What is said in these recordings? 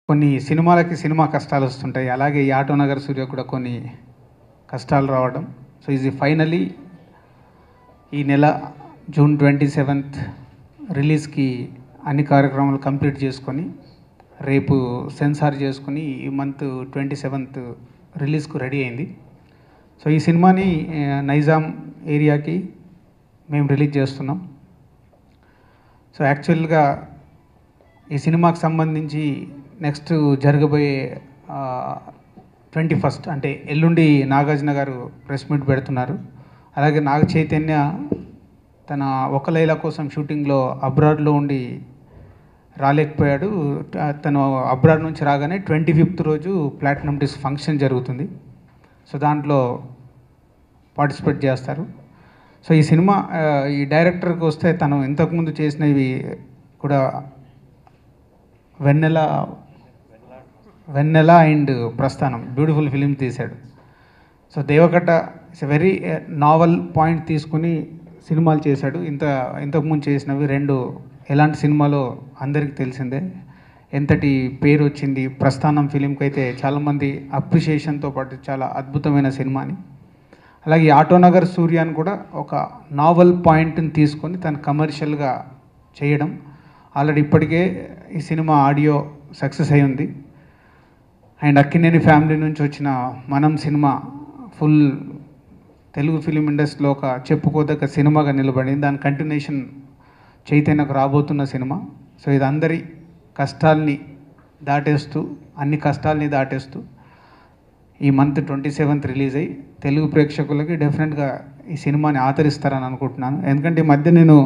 కొన్ని సినిమాలకి సినిమా కష్టాలు వస్తుంటాయి అలాగే ఈ ఆటో నగర్ సూర్య కూడా కొన్ని కష్టాలు రావడం సో ఇది ఫైనలీ ఈ నెల జూన్ ట్వంటీ సెవెంత్ రిలీజ్కి అన్ని కార్యక్రమాలు కంప్లీట్ చేసుకొని రేపు సెన్సార్ చేసుకుని ఈ మంత్ ట్వంటీ సెవెంత్ రిలీజ్కు రెడీ అయింది సో ఈ సినిమాని ఆ, నైజాం ఏరియాకి మేము రిలీజ్ చేస్తున్నాం సో యాక్చువల్గా ఈ సినిమాకి సంబంధించి నెక్స్ట్ జరగబోయే ట్వంటీ ఫస్ట్ అంటే ఎల్లుండి నాగార్జున గారు ప్రెస్ మీట్ పెడుతున్నారు అలాగే నాగ చైతన్య తన ఒక లైలా కోసం షూటింగ్లో అబ్రాడ్లో ఉండి రాలేకపోయాడు త- తను అబ్రాడ్ నుంచి రాగానే ట్వంటీ ఫిఫ్త్ రోజు ప్లాటినం డిస్క్ ఫంక్షన్ జరుగుతుంది సో దాంట్లో పార్టిసిపేట్ చేస్తారు సో ఈ సినిమా ఆ, ఈ డైరెక్టర్కి వస్తే తను ఇంతకుముందు చేసినవి కూడా Vennela Vennela and Prasthanam beautiful film తీశాడు so Devakatta it's a very novel point తీసుకుని సినిమాలు చేశాడు ఇంత ఇంతకుముందు చేసినవి రెండు ఎలాంటి సినిమాలో అందరికీ తెలిసిందే ఎంతటి పేరు వచ్చింది ప్రస్థానం ఫిలింకి అయితే చాలామంది అప్రిషియేషన్తో పాటు చాలా అద్భుతమైన సినిమాని అలాగే ఈ ఆటోనగర్ సూర్యాన్ని కూడా ఒక నావల్ పాయింట్ని తీసుకొని తను కమర్షియల్గా చేయడం ఆల్రెడీ ఇప్పటికే ఈ సినిమా ఆడియో సక్సెస్ అయి ఉంది అండ్ అక్కినేని ఫ్యామిలీ నుంచి వచ్చిన మనం సినిమా ఫుల్ తెలుగు ఫిలిం ఇండస్ట్రీలో ఒక చెప్పుకోదగ్గ సినిమాగా నిలబడింది దాని కంటిన్యూషన్ చైతన్యకు రాబోతున్న సినిమా సో ఇది అందరి కష్టాల్ని దాటేస్తూ అన్ని కష్టాల్ని దాటేస్తూ ఈ మంత్ ట్వంటీ సెవెంత్ రిలీజ్ అయ్యి తెలుగు ప్రేక్షకులకి డెఫినెట్గా ఈ సినిమాని ఆదరిస్తారని అనుకుంటున్నాను ఎందుకంటే ఈ మధ్య నేను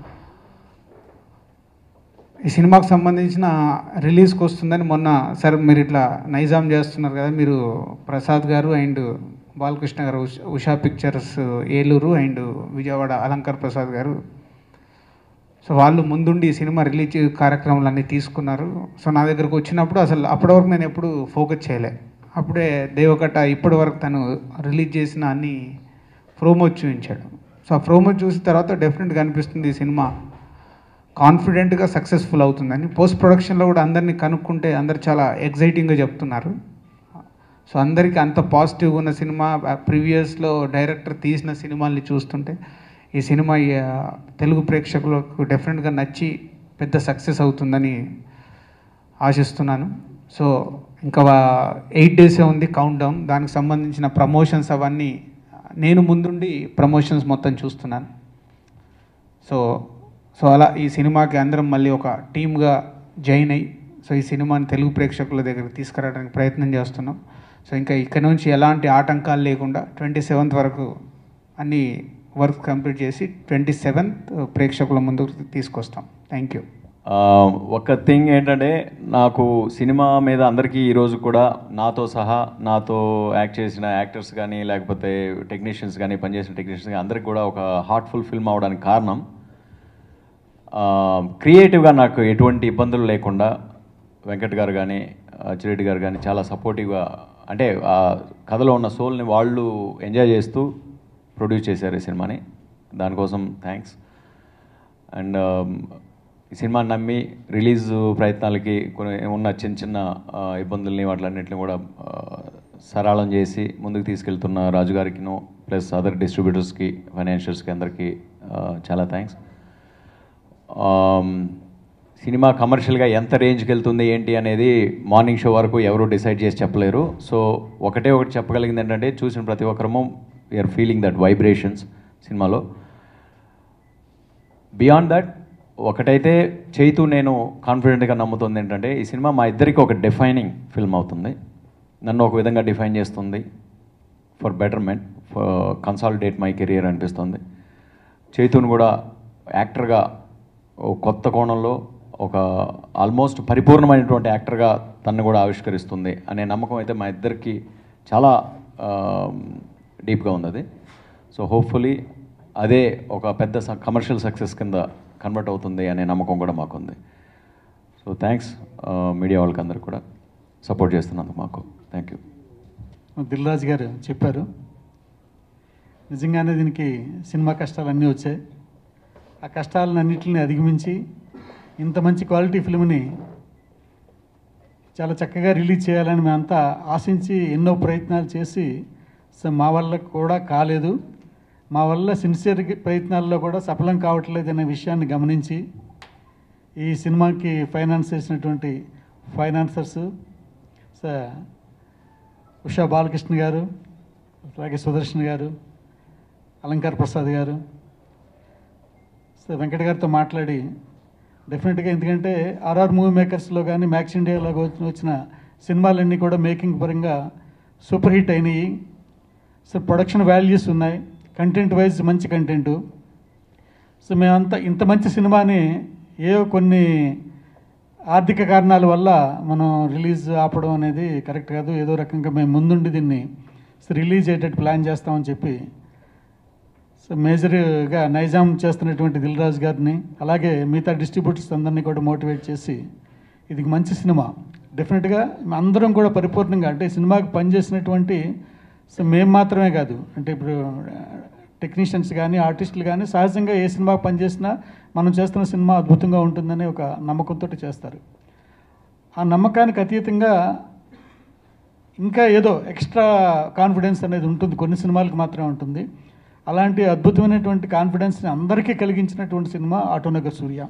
ఈ సినిమాకు సంబంధించిన రిలీజ్కి వస్తుందని మొన్న సార్ మీరు ఇట్లా నైజాం చేస్తున్నారు కదా మీరు ప్రసాద్ గారు అండ్ బాలకృష్ణ గారు ఉష్- Usha pictures Eluru and Vijayawada Alankar Prasad garu so వాళ్ళు ముందుండి ఈ సినిమా రిలీజ్ కార్యక్రమాలన్నీ తీసుకున్నారు సో నా దగ్గరకు వచ్చినప్పుడు అసలు అప్పటి వరకు నేను ఎప్పుడు ఫోకస్ చేయలే అప్పుడే దేవకట్ట ఇప్పటి వరకు తను రిలీజ్ చేసిన అన్ని ప్రోమో చూపించాడు సో ఆ ప్రోమో చూసిన తర్వాత డెఫినెట్గా అనిపిస్తుంది ఈ సినిమా కాన్ఫిడెంట్గా సక్సెస్ఫుల్ అవుతుందని పోస్ట్ ప్రొడక్షన్లో కూడా అందరినీ కనుక్కుంటే అందరు చాలా ఎగ్జైటింగ్గా చెప్తున్నారు సో అందరికీ అంత పాజిటివ్గా ఉన్న సినిమా ప్రీవియస్లో డైరెక్టర్ తీసిన సినిమాల్ని చూస్తుంటే ఈ సినిమా ఆ, తెలుగు ప్రేక్షకులకు డెఫినెట్గా నచ్చి పెద్ద సక్సెస్ అవుతుందని ఆశిస్తున్నాను సో ఇంకా ఎయిట్ డేసే ఉంది కౌంట్ డౌన్ దానికి సంబంధించిన ప్రమోషన్స్ అవన్నీ నేను ముందుండి ప్రమోషన్స్ మొత్తం చూస్తున్నాను సో సో అలా ఈ సినిమాకి అందరం మళ్ళీ ఒక టీమ్గా జాయిన్ అయ్యి సో ఈ సినిమాని తెలుగు ప్రేక్షకుల దగ్గరికి తీసుకురావడానికి ప్రయత్నం చేస్తున్నాం సో ఇంకా ఇక్కడ నుంచి ఎలాంటి ఆటంకాలు లేకుండా ట్వంటీ సెవెంత్ వరకు అన్ని వర్క్ కంప్లీట్ చేసి ట్వంటీ సెవెంత్ ప్రేక్షకుల ముందుకు తీసుకొస్తాం థ్యాంక్ యూ ఆ, ఒక థింగ్ ఏంటంటే నాకు సినిమా మీద అందరికీ ఈరోజు కూడా నాతో సహా నాతో యాక్ట్ చేసిన యాక్టర్స్ కానీ లేకపోతే టెక్నీషియన్స్ కానీ పనిచేసిన టెక్నీషియన్స్ కానీ అందరికి కూడా ఒక హార్ట్ఫుల్ ఫిల్మ్ అవడానికి కారణం క్రియేటివ్గా నాకు ఎటువంటి ఇబ్బందులు లేకుండా వెంకట్ గారు కానీ చిరెడ్డి గారు కానీ చాలా సపోర్టివ్గా అంటే ఆ కథలో ఉన్న సోల్ని వాళ్ళు ఎంజాయ్ చేస్తూ ప్రొడ్యూస్ చేశారు ఈ సినిమాని దానికోసం థ్యాంక్స్ అండ్ ఈ సినిమాని నమ్మి రిలీజ్ ప్రయత్నాలకి కొన్ని ఉన్న చిన్న చిన్న ఆ, ఇబ్బందుల్ని వాటిలన్నింటిని కూడా ఆ, సరళం చేసి ముందుకు తీసుకెళ్తున్న రాజు గారికిను ప్లస్ అదర్ డిస్ట్రిబ్యూటర్స్కి ఫైనాన్షియల్స్కి అందరికీ ఆ, చాలా థ్యాంక్స్ సినిమా కమర్షియల్గా ఎంత రేంజ్కి వెళ్తుంది ఏంటి అనేది మార్నింగ్ షో వరకు ఎవరు డిసైడ్ చేసి చెప్పలేరు సో ఒకటే ఒకటి చెప్పగలిగింది ఏంటంటే చూసిన ప్రతి ఒక్కరము వీఆర్ ఫీలింగ్ దట్ వైబ్రేషన్స్ సినిమాలో బియాండ్ దట్ ఒకటైతే చైతు నేను కాన్ఫిడెంట్గా నమ్ముతుంది ఏంటంటే ఈ సినిమా మా ఇద్దరికి ఒక డిఫైనింగ్ ఫిల్మ్ అవుతుంది నన్ను ఒక విధంగా డిఫైన్ చేస్తుంది for betterment for consolidate my career అనిపిస్తుంది చైతుని కూడా యాక్టర్గా ఓ కొత్త కోణంలో ఒక ఆల్మోస్ట్ పరిపూర్ణమైనటువంటి యాక్టర్గా తనను కూడా ఆవిష్కరిస్తుంది అనే నమ్మకం అయితే మా ఇద్దరికి చాలా డీప్గా ఉంది అది సో హోప్ఫుల్లీ అదే ఒక పెద్ద కమర్షియల్ సక్సెస్ కింద కన్వర్ట్ అవుతుంది అనే నమ్మకం కూడా మాకుంది సో థ్యాంక్స్ మీడియా వాళ్ళకి అందరికి కూడా సపోర్ట్ చేస్తున్నందుకు మాకు థ్యాంక్ యూ దిల్ రాజు గారు చెప్పారు నిజంగానే దీనికి సినిమా కష్టాలు అన్నీ వచ్చాయి ఆ కష్టాలను అన్నింటిని అధిగమించి ఇంత మంచి క్వాలిటీ ఫిల్మ్ని చాలా చక్కగా రిలీజ్ చేయాలని మేమంతా ఆశించి ఎన్నో ప్రయత్నాలు చేసి సో మా వల్ల కూడా కాలేదు మా వల్ల సిన్సియర్ ప్రయత్నాల్లో కూడా సఫలం కావట్లేదు అనే విషయాన్ని గమనించి ఈ సినిమాకి ఫైనాన్స్ చేసినటువంటి ఫైనాన్సర్స్ స- ఉషా బాలకృష్ణ గారు అలాగే సుదర్శన్ గారు అలంకార్ ప్రసాద్ గారు సో వెంకట గారితో మాట్లాడి డెఫినెట్గా ఎందుకంటే ఆర్ఆర్ మూవీ మేకర్స్లో కానీ మ్యాక్స్ ఇండియాలో వచ్చి- వచ్చిన సినిమాలన్నీ కూడా మేకింగ్ పరంగా సూపర్ హిట్ అయినాయి సో ప్రొడక్షన్ వాల్యూస్ ఉన్నాయి కంటెంట్ వైజ్ మంచి కంటెంటు సో మేమంతా ఇంత మంచి సినిమాని ఏవో కొన్ని ఆర్థిక కారణాల వల్ల మనం రిలీజ్ ఆపడం అనేది కరెక్ట్ కాదు ఏదో రకంగా మేము ముందుండి దీన్ని సో రిలీజ్ అయ్యేటట్టు ప్లాన్ చేస్తామని చెప్పి సో మేజర్గా నైజాం చేస్తున్నటువంటి దిల్ రాజు గారిని అలాగే మిగతా డిస్ట్రిబ్యూటర్స్ అందరినీ కూడా మోటివేట్ చేసి ఇది మంచి సినిమా డెఫినెట్గా అందరం కూడా పరిపూర్ణంగా అంటే సినిమాకి పనిచేసినటువంటి సో మేము మాత్రమే కాదు అంటే ఇప్పుడు టెక్నీషియన్స్ కానీ ఆర్టిస్టులు కానీ సహజంగా ఏ సినిమాకి పనిచేసినా మనం చేస్తున్న సినిమా అద్భుతంగా ఉంటుందని ఒక నమ్మకంతో చేస్తారు ఆ నమ్మకానికి అతీతంగా ఇంకా ఏదో ఎక్స్ట్రా కాన్ఫిడెన్స్ అనేది ఉంటుంది కొన్ని సినిమాలకు మాత్రమే ఉంటుంది అలాంటి అద్భుతమైనటువంటి కాన్ఫిడెన్స్ని అందరికీ కలిగించినటువంటి సినిమా ఆటోనగర్ సూర్య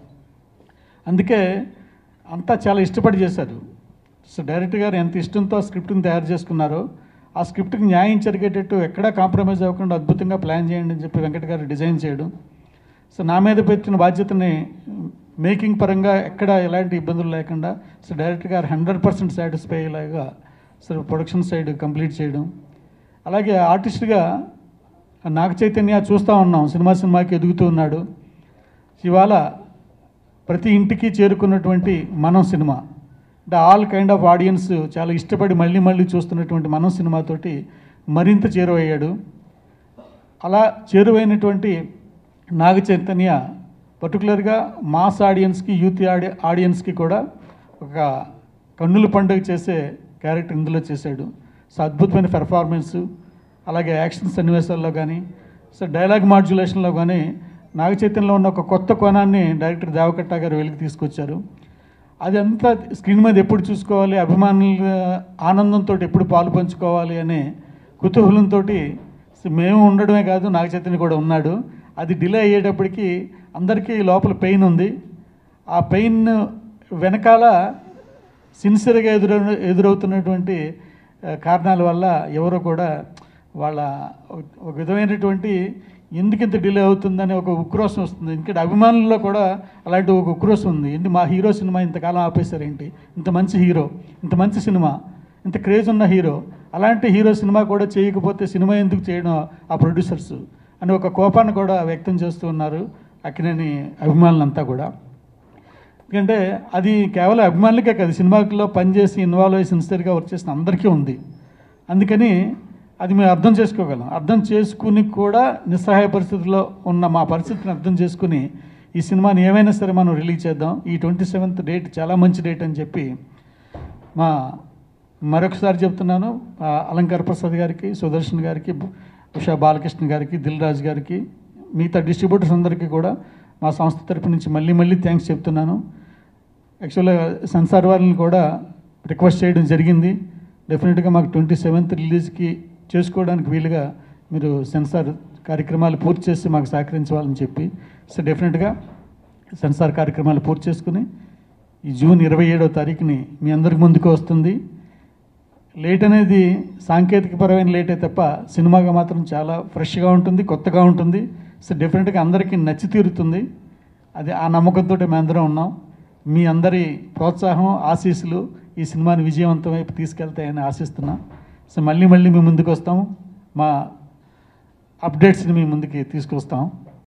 అందుకే అంతా చాలా ఇష్టపడి చేశారు సో డైరెక్టర్ గారు ఎంత ఇష్టంతో ఆ స్క్రిప్ట్ని తయారు చేసుకున్నారో ఆ స్క్రిప్ట్కి న్యాయం జరిగేటట్టు ఎక్కడా కాంప్రమైజ్ అవ్వకుండా అద్భుతంగా ప్లాన్ చేయండి అని చెప్పి వెంకట గారు డిజైన్ చేయడం సో నా మీద పెట్టిన బాధ్యతని మేకింగ్ పరంగా ఎక్కడ ఎలాంటి ఇబ్బందులు లేకుండా so director garu hundred percent satisfy అయ్యేలాగా సో ప్రొడక్షన్ సైడ్ కంప్లీట్ చేయడం అలాగే ఆర్టిస్ట్గా నాగ చైతన్య చూస్తూ ఉన్నాం సినిమా సినిమాకి ఎదుగుతూ ఉన్నాడు ఇవాళ ప్రతి ఇంటికి చేరుకున్నటువంటి మనం సినిమా అంటే ఆల్ కైండ్ ఆఫ్ ఆడియన్స్ చాలా ఇష్టపడి మళ్ళీ మళ్ళీ చూస్తున్నటువంటి మనం సినిమాతోటి మరింత చేరువయ్యాడు అలా చేరువైనటువంటి నాగ చైతన్య పర్టికులర్గా మాస్ ఆడియన్స్కి యూత్ ఆడి ఆడియన్స్కి కూడా ఒక కన్నుల పండుగ చేసే క్యారెక్టర్ ఇందులో చేశాడు సో అద్భుతమైన పెర్ఫార్మెన్సు అలాగే యాక్షన్ సన్నివేశాల్లో కానీ సో డైలాగ్ మాడ్యులేషన్లో కానీ నాగ చైతన్యంలో ఉన్న ఒక కొత్త కోణాన్ని డైరెక్టర్ దేవకట్ట గారు వెలికి తీసుకొచ్చారు అది అంతా స్క్రీన్ మీద ఎప్పుడు చూసుకోవాలి అభిమానుల ఆనందంతో ఎప్పుడు పాలు పంచుకోవాలి అనే కుతూహలంతో మేము ఉండడమే కాదు నాగ చైతన్య కూడా ఉన్నాడు అది డిలే అయ్యేటప్పటికి అందరికీ లోపల పెయిన్ ఉంది ఆ పెయిన్ వెనకాల సిన్సియర్గా ఎదుర ఎదురవుతున్నటువంటి ఆ, కారణాల వల్ల ఎవరు కూడా వాళ్ళ ఒక- ఒక విధమైనటువంటి ఎందుకు ఇంత డిలే అవుతుందని ఒక ఉక్రోషం వస్తుంది ఎందుకంటే అభిమానుల్లో కూడా అలాంటి ఒక ఉక్రోషం ఉంది ఏంటి మా హీరో సినిమా ఇంతకాలం ఆపేశారేంటి ఇంత మంచి హీరో ఇంత మంచి సినిమా ఇంత క్రేజ్ ఉన్న హీరో అలాంటి హీరో సినిమా కూడా చేయకపోతే సినిమా ఎందుకు చేయడం ఆ ప్రొడ్యూసర్స్ అని ఒక కోపాన్ని కూడా వ్యక్తం చేస్తూ ఉన్నారు అక్కినేని అభిమానులంతా కూడా ఎందుకంటే అది కేవలం అభిమానులకే కాదు సినిమాలో పనిచేసి ఇన్వాల్వ్ అయ్యి సిన్సియర్గా వర్క్ చేసిన అందరికీ ఉంది అందుకని అది మేము అర్థం చేసుకోగలం అర్థం చేసుకుని కూడా నిస్సహాయ పరిస్థితుల్లో ఉన్న మా పరిస్థితిని అర్థం చేసుకుని ఈ సినిమాని ఏమైనా సరే మనం రిలీజ్ చేద్దాం ఈ ట్వంటీ సెవెంత్ డేట్ చాలా మంచి డేట్ అని చెప్పి మా మరొకసారి చెప్తున్నాను ఆ, అలంకార్ ప్రసాద్ గారికి సుదర్శన్ గారికి ఉషా బాలకృష్ణ గారికి దిల్ రాజు గారికి మిగతా డిస్ట్రిబ్యూటర్స్ అందరికీ కూడా మా సంస్థ తరపు నుంచి మళ్ళీ మళ్ళీ థ్యాంక్స్ చెప్తున్నాను యాక్చువల్గా సెన్సార్ వారిని కూడా రిక్వెస్ట్ చేయడం జరిగింది డెఫినెట్గా మాకు ట్వంటీ సెవెంత్ రిలీజ్కి చేసుకోవడానికి వీలుగా మీరు సెన్సార్ కార్యక్రమాలు పూర్తి చేసి మాకు సహకరించాలని చెప్పి సో డెఫినెట్గా సెన్సార్ కార్యక్రమాలు పూర్తి చేసుకుని ఈ జూన్ ఇరవై ఏడవ తారీఖుని మీ అందరికి ముందుకు వస్తుంది లేట్ అనేది సాంకేతికపరమైన లేటే తప్ప సినిమాగా మాత్రం చాలా ఫ్రెష్గా ఉంటుంది కొత్తగా ఉంటుంది సో డెఫినెట్గా అందరికీ నచ్చి తీరుతుంది అది ఆ నమ్మకంతో మేము అందరం ఉన్నాం మీ అందరి ప్రోత్సాహం ఆశీస్సులు ఈ సినిమాని విజయవంతం వైపు తీసుకెళ్తాయని ఆశిస్తున్నాం సో మళ్ళీ మళ్ళీ మీ ముందుకు వస్తాం మా అప్డేట్స్ని మీ ముందుకి తీసుకొస్తాం